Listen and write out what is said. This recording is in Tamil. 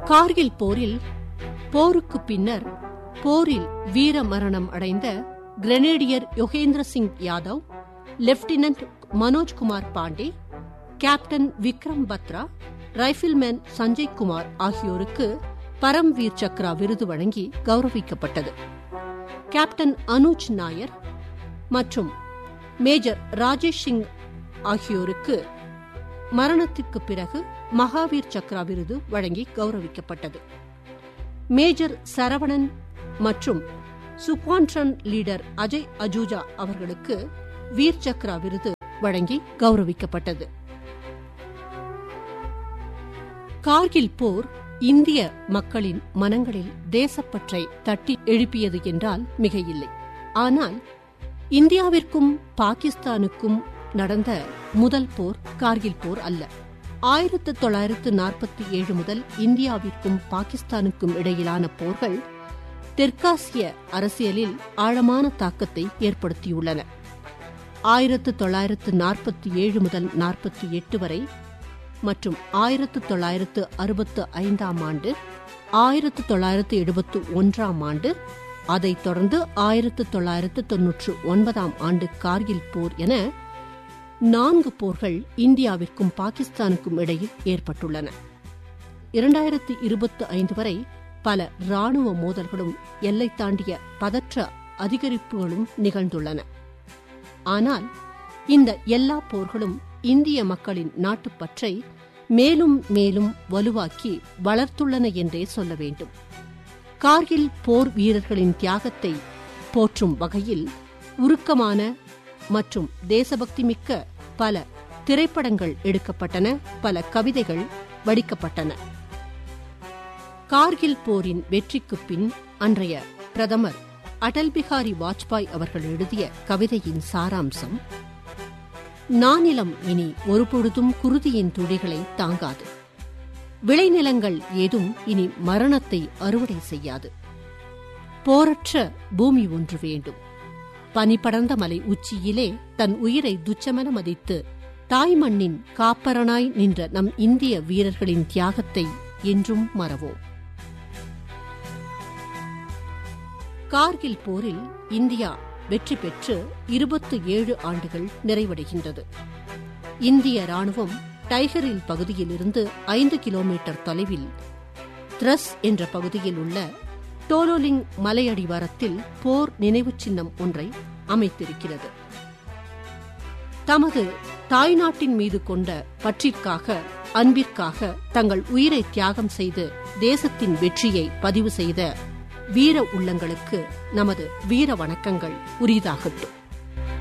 கார்கில் போரில் போருக்கு பின்னர் போரில் வீர மரணம் அடைந்த grenadier Yogendra Singh Yadav lieutenant Manojkumar Pandey captain Vikram Batra rifleman Sanjay Kumar ஆகியோருக்கு பரம்வீர் சக்ரா விருது வழங்கி கௌரவிக்கப்பட்டது கேப்டன் அனுஜ் நாயர் மற்றும் மேஜர் ராஜேஷ் சிங் ஆகியோருக்கு மரணத்திற்கு பிறகு மகாவீர் சக்ரா விருது வழங்கி கௌரவிக்கப்பட்டது மேஜர் சரவணன் மற்றும் சுக்வான்ட்ரன் லீடர் அஜய் அஜூஜா அவர்களுக்கு வீர் சக்ரா விருது வழங்கி கௌரவிக்கப்பட்டது கார்கில் போர் இந்திய மக்களின் மனங்களில் தேசப்பற்றை தட்டி எழுப்பியது என்றால் மிகையில்லை ஆனால் இந்தியாவிற்கும் பாகிஸ்தானுக்கும் நடந்த முதல் போர் கார்கில் போர் அல்ல ஆயிரத்து தொள்ளாயிரத்து நாற்பத்தி ஏழு முதல் இந்தியாவிற்கும் பாகிஸ்தானுக்கும் இடையிலான போர்கள் தெற்காசிய அரசியலில் ஆழமான தாக்கத்தை ஏற்படுத்தியுள்ளன ஆயிரத்து தொள்ளாயிரத்து நாற்பத்தி ஏழு முதல் நாற்பத்தி எட்டு வரை மற்றும் ஆயிரத்து தொள்ளாயிரத்து அறுபத்து ஐந்தாம் ஆண்டு ஆயிரத்து தொள்ளாயிரத்து எழுபத்து ஒன்றாம் ஆண்டு அதைத் தொடர்ந்து ஆயிரத்து தொள்ளாயிரத்து தொன்னூற்று ஒன்பதாம் ஆண்டு கார்கில் போர் என நான்கு போர்கள் இந்தியாவிற்கும் பாகிஸ்தானுக்கும் இடையில் ஏற்பட்டுள்ளன இரண்டாயிரத்து இருபத்தி ஐந்து வரை பல ராணுவ மோதல்களும் எல்லை தாண்டிய பதற்ற அதிகரிப்புகளும் நிகழ்ந்துள்ளன ஆனால் இந்த எல்லா போர்களும் இந்திய மக்களின் நாட்டுப்பற்றை மேலும் மேலும் வலுவாக்கி வளர்த்துள்ளன என்றே சொல்ல வேண்டும் கார்கில் போர் வீரர்களின் தியாகத்தை போற்றும் வகையில் உருக்கமான மற்றும் தேசபக்தி மிக்க பல திரைப்படங்கள் எடுக்கப்பட்டன பல கவிதைகள் வடிக்கப்பட்டன கார்கில் போரின் வெற்றிக்குப் பின் அன்றைய பிரதமர் அடல் பிகாரி வாஜ்பாய் அவர்கள் எழுதிய கவிதையின் சாராம்சம் நானிலம் இனி ஒருபொழுதும் குருதியின் துளிகளை தாங்காது விளைநிலங்கள் ஏதும் இனி மரணத்தை அறுவடை செய்யாது போரற்ற பூமி ஒன்று வேண்டும் பனி படர்ந்த மலை உச்சியிலே தன் உயிரை துச்சமென மதித்து தாய்மண்ணின் காப்பரனாய் நின்ற நம் இந்திய வீரர்களின் தியாகத்தை என்றும் மறவோம் கார்கில் போரில் இந்தியா வெற்றி பெற்று இருபத்து ஏழு ஆண்டுகள் நிறைவடைகின்றது இந்திய ராணுவம் டைகரில் பகுதியிலிருந்து ஐந்து கிலோமீட்டர் தொலைவில் த்ரஸ் என்ற பகுதியில் உள்ள டோலோலிங் மலையடிவாரத்தில் போர் நினைவுச் சின்னம் ஒன்றை அமைத்திருக்கிறது தமது தாய்நாட்டின் மீது கொண்ட பற்றிற்காக அன்பிற்காக தங்கள் உயிரை தியாகம் செய்து தேசத்தின் வெற்றியை பதிவு செய்த வீர உள்ளங்களுக்கு நமது வீர வணக்கங்கள் உரிதாகட்டும்